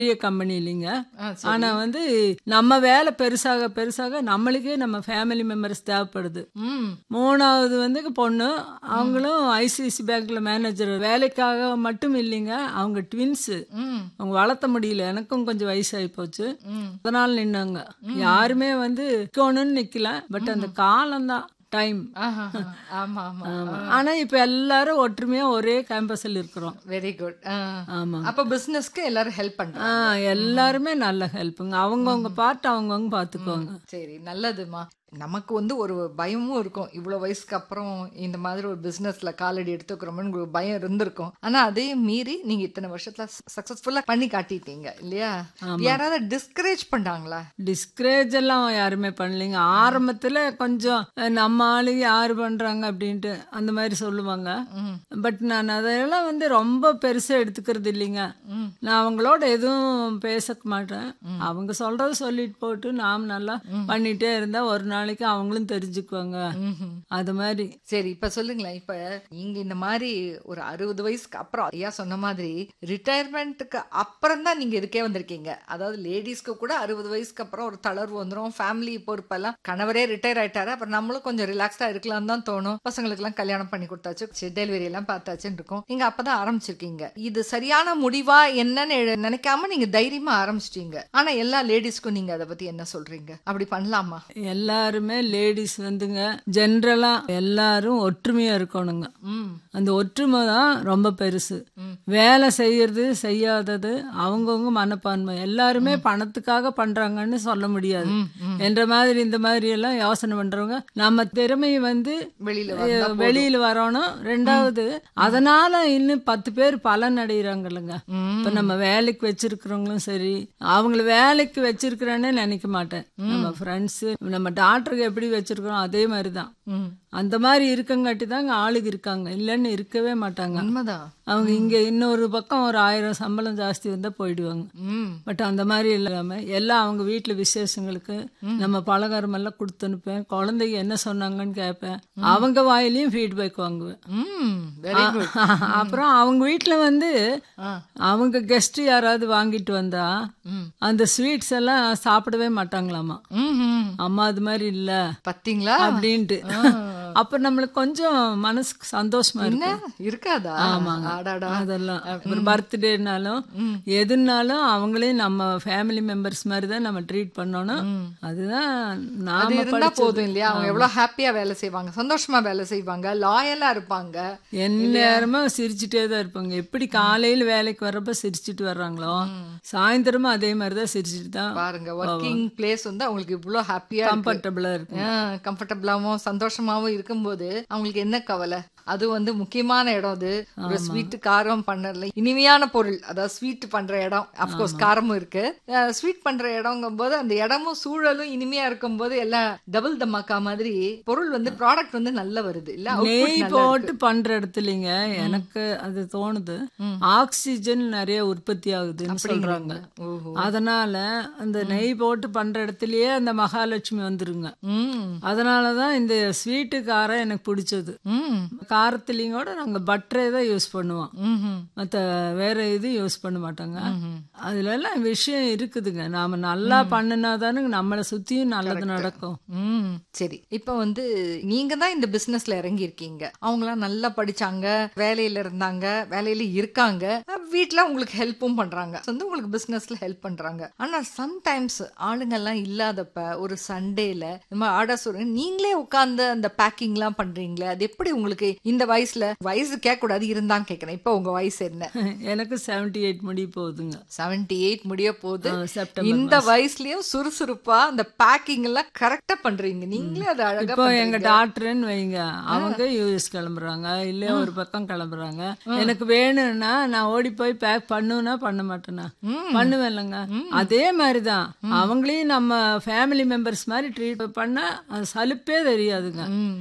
பெரிய கம்பெனி இல்லைங்க ஆ, சரி. ஆனா வந்து நம்ம வேலை பெருசாக பெருசாக நம்மளுக்கே நம்ம ஃபேமிலி மெம்பர்ஸ் தேவைப்படுது ம் மூணாவது வந்து பொண்ணு அவங்களும் ஐசிஐசி பேங்க்ல மேனேஜர் வேலைக்காக மட்டும் இல்லைங்க அவங்க ட்வின்ஸு ம் அவங்க வளர்த்த முடியல எனக்கும் கொஞ்சம் வயசாகி போச்சு ம் அதனால நின்னாங்க யாருமே வந்து நிக்கணும்னு நிக்கல பட் அந்த காலம்தான் டைம் ஆஹா, ஆமா ஆமா ஆனா இப்ப எல்லாரும் ஒற்றுமையா ஒரே கேம்பஸ்ல இருக்கிறோம் வெரி குட் ஆமா அப்ப பிசினஸ்க்கு எல்லாரும் ஹெல்ப் ஆ, பண்றாங்க எல்லாருமே நல்ல ஹெல்ப்புங்க அவங்கவுங்க பார்ட் அவங்கவுங்க பாத்துக்குவாங்க சரி நல்லதுமா நமக்கு வந்து ஒரு பயமும் இருக்கும் இவ்வளவு வயசுக்கு அப்புறம் இந்த மாதிரி ஒரு பிசினஸ்ல காலடி எடுத்துக்கிறோம்னு ஒரு பயம் இருந்திருக்கும் ஆனா அதையும் மீறி நீங்க இத்தனை வருஷத்துல சக்சஸ்ஃபுல்லா பண்ணி காட்டிட்டீங்க இல்லையா யாராவது டிஸ்கரேஜ் பண்ணாங்களா டிஸ்கரேஜ் எல்லாம் யாருமே பண்ணலைங்க ஆரம்பத்துல கொஞ்சம் அஹ், நம்ம ஆளுங்க யாரு பண்றாங்க அப்படின்ட்டு அந்த மாதிரி சொல்லுவாங்க ம். பட் நான் அதெல்லாம் வந்து ரொம்ப பெருசா எடுத்துக்கிறது இல்லைங்க ம். நான் அவங்களோட எதுவும் பேச மாட்டேன் அவங்க சொல்றத சொல்லிட்டு போட்டு நாம் நல்லா பண்ணிட்டே இருந்தா ஒரு நாளைக்கு அவங்களும் தெரிஞ்சுக்குவாங்க ம்ஹும். அது மாதிரி சரி இப்ப சொல்லுங்களேன் இப்ப நீங்க இந்த மாதிரி ஒரு அறுபது வயசுக்கு அப்புறம் ஐயா சொன்ன மாதிரி ரிட்டையர்மெண்ட்டுக்கு அப்புறம் தான் நீங்க இதுக்கே வந்திருக்கீங்க அதாவது லேடிஸ்க்கு கூட அறுபது வயசுக்கு அப்புறம் ஒரு தளர்வு வந்துடும் ஃபேமிலி பொறுப்பெல்லாம் கணவரே ரிட்டையர் ஆயிட்டாரு அப்புறம் நம்மளும் கொஞ்சம் ரிலாக்ஸ்டா இருக்கலாம் தான் தோணும் பசங்களுக்கு எல்லாம் கல்யாணம் பண்ணி கொடுத்தாச்சு டெலிவரி எல்லாம் பார்த்தாச்சுன்னு இருக்கும் நீங்க அப்பதான் ஆரம்பிச்சிருக்கீங்க இது சரியான முடிவா என்னன்னு எ- நினைக்காம நீங்க தைரியமா ஆரம்பிச்சிட்டீங்க ஆனா எல்லா லேடிஸ்க்கும் நீங்க அதை பத்தி என்ன சொல்றீங்க அப்படி பண்ணலாமா எல்லாருமே லேடிஸ் வந்துங்க ஜென்ரலா எல்லாரும் ஒற்றுமையா இருக்கணுங்க ம் அந்த ஒற்றுமை தான் ரொம்ப பெருசு ம். வேலை செய்யறது செய்யாதது அவங்கவுங்க மனப்பான்மை எல்லாருமே பணத்துக்காக பண்றாங்கன்னு சொல்ல முடியாது ம், ம். என்ற மாதிரி இந்த மாதிரி எல்லாம் யோசனை பண்றவங்க நம்ம திறமையை வந்து வெளியில அஹ், வந்தா வெளியில வரணும் ரெண்டாவது அதனால இன்னும் பத்து பேர் பலன் அடைகிறாங்கல்லங்க ம். இப்ப நம்ம வேலைக்கு வச்சிருக்கிறவங்களும் சரி அவங்கள வேலைக்கு வச்சிருக்கிறேன்னு நினைக்க மாட்டேன் நம்ம ஃப்ரெண்ட்ஸ் நம்ம டாக்டருக்கு எப்படி வச்சிருக்கிறோம் அதே மாதிரி தான் ம். அந்த மாதிரி இருக்கங்காட்டி தாங்க ஆளுங்க இருக்காங்க இல்லைன்னு இருக்கவே மாட்டாங்க உண்மைதான் அவங்க இங்க இன்னொரு பக்கம் ஒரு ஆயிரம் சம்பளம் ஜாஸ்தி வந்தா போயிடுவாங்க ம் பட் அந்த மாதிரி இல்லாம எல்லாம் அவங்க வீட்டுல விசேஷங்களுக்கு நம்ம பலகாரம் எல்லாம் கொடுத்து அனுப்பேன் குழந்தைங்க என்ன சொன்னாங்கன்னு கேட்பேன் அவங்க வாயிலையும் ஃபீட்பேக் வாங்குவேன் ம் வெரி குட் அப்புறம் அவங்க வீட்டுல வந்து ஆ அவங்க கெஸ்ட் யாராவது வாங்கிட்டு வந்தா ம் அந்த ஸ்வீட்ஸ் எல்லாம் சாப்பிடவே மாட்டாங்களாமா ம் ம். அம்மா அது மாதிரி இல்ல பாத்தீங்களா அப்படின்ட்டு அப்ப நம்மளுக்கு கொஞ்சம் மனசுக்கு சந்தோஷமா என்ன இருக்கும் இருக்காதா ஆமாங்க. ஆடாடா அதெல்லாம் ஒரு பர்த்டேனாலும் எதுனாலும் அவங்களையும் நம்ம ஃபேமிலி மெம்பர்ஸ் மாதிரி தான் நம்ம ட்ரீட் பண்ணணும் அதுதான் அது நாம இருந்தா படிச்சது. போதும் இல்லையா அவங்க எவ்வளவு ஹாப்பியா வேலை செய்வாங்க சந்தோஷமா வேலை செய்வாங்க லாயலா இருப்பாங்க எந்நேரமும் சிரிச்சுட்டே தான் இருப்பாங்க எப்படி காலையில வேலைக்கு வர்றப்ப சிரிச்சுட்டு வர்றாங்களோ சாயந்தரமும் அதே மாதிரி தான் சிரிச்சுட்டு தான் பாருங்க ஒர்க்கிங் பிளேஸ் வந்து அவங்களுக்கு இவ்வளவு ஹாப்பியா கம்ஃபர்டபுளா இருக்கும் கம்ஃபர்டபுளாவும் சந்தோஷமாவும் இருக்கும்போது அவங்களுக்கு என்ன கவலை அது வந்து முக்கியமான இடம் அது ஒரு ஸ்வீட் காரம் பண்ணல இனிமையான பொருள் அதாவது ஸ்வீட் பண்ற இடம் அப்கோர்ஸ் காரமும் இருக்கு ஸ்வீட் பண்ற இடங்கும் போது அந்த இடமும் சூழலும் இனிமையா இருக்கும் போது எல்லாம் டபுள் தமாக்கா மாதிரி பொருள் வந்து ப்ராடக்ட் வந்து நல்ல வருது இல்ல output நெய் நல்லா போட்டு பண்ற இடத்துலங்க எனக்கு அது தோணுது ஆக்சிஜன் நிறைய உற்பத்தி ஆகுதுன்னு சொல்றாங்க ஓஹோ அதனால அந்த நெய் போட்டு பண்ற இடத்துலயே அந்த மகாலட்சுமி வந்துருங்க ம் அதனாலதான் இந்த ஸ்வீட்டு காரம் எனக்கு பிடிச்சது ம் காரத்துலயும் கூட நாங்க பட்டரே தான் யூஸ் பண்ணுவோம் ம்ஹும். மத்த வேற இது யூஸ் பண்ண மாட்டாங்க ம்ஹும். அதுல எல்லாம் விஷயம் இருக்குதுங்க நாம நல்லா பண்ணுனா தானுங்க நம்மளை சுத்தியும் நல்லது நடக்கும் ம் சரி இப்ப வந்து நீங்க தான் இந்த பிசினஸ்ல இறங்கி இருக்கீங்க அவங்களாம் நல்லா படிச்சாங்க வேலையில இருந்தாங்க வேலையில இருக்காங்க அஹ் வீட்ல உங்களுக்கு ஹெல்ப்பும் பண்றாங்க வந்து உங்களுக்கு பிசினஸ்ல ஹெல்ப் பண்றாங்க ஆனா சம்டைம்ஸ் ஆளுங்க எல்லாம் இல்லாதப்ப ஒரு சண்டேல நம்ம ஆர்டர் சொல்றேன் நீங்களே உட்கார்ந்து அந்த பேக்கிங் எல்லாம் பண்றீங்களே அது எப்படி உங்களுக்கு இந்த வயசுல வயசு கேட்க கூடாது இருந்தான்னு கேக்குறேன் இப்ப உங்க வயசு என்ன எனக்கு 78 எயிட் முடி போகுதுங்க செவன்டி எயிட் முடிய போகுது ஆ, செப்டம்பர் இந்த வயசுலயும் சுறுசுறுப்பா அந்த பேக்கிங் எல்லாம் கரெக்டா பண்றீங்க நீங்களே அது அழகா இப்போ எங்க பண்றீங்க. டாக்டர்னு வைங்க அவங்க யூஎஸ் கிளம்புறாங்க இல்ல ஒரு பக்கம் கிளம்புறாங்க எனக்கு வேணும்னா நான் ஓடி போய் பேக் பண்ணுனா பண்ண மாட்டேனா பண்ணுவேன் இல்லைங்க அதே மாதிரிதான் அவங்களையும் நம்ம ஃபேமிலி மெம்பர்ஸ் மாதிரி ட்ரீட் பண்ணா அது சலுப்பே தெரியாதுங்க ம்.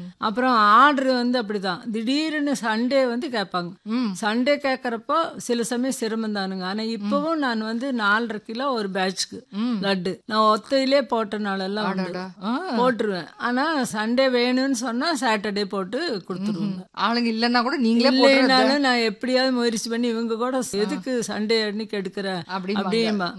அப்புறம் ஆர்டர் வந்து அப்படிதான் திடீர்னு சண்டே வந்து கேட்பாங்க ம். சண்டே கேட்கறப்போ சில சமயம் சிரமம் தானுங்க ஆனா இப்பவும் நான் வந்து நாலரை கிலோ ஒரு பேட்ச்க்கு லட்டு நான் ஒத்தையிலே போட்டனால எல்லாம் உண்டு. அடடா. ஆ. போட்டுருவேன் ஆனா சண்டே வேணும்னு சொன்னா சாட்டர்டே போட்டு கொடுத்துருவாங்க ஆளுங்க இல்லைன்னா கூட நீங்களே போட்டு இல்லைனாலும் நான் எப்படியாவது முயற்சி பண்ணி இவங்க கூட எதுக்கு சண்டே அன்னைக்கு எடுக்கிற அப்படிம்பாங்க. அப்படிம்பா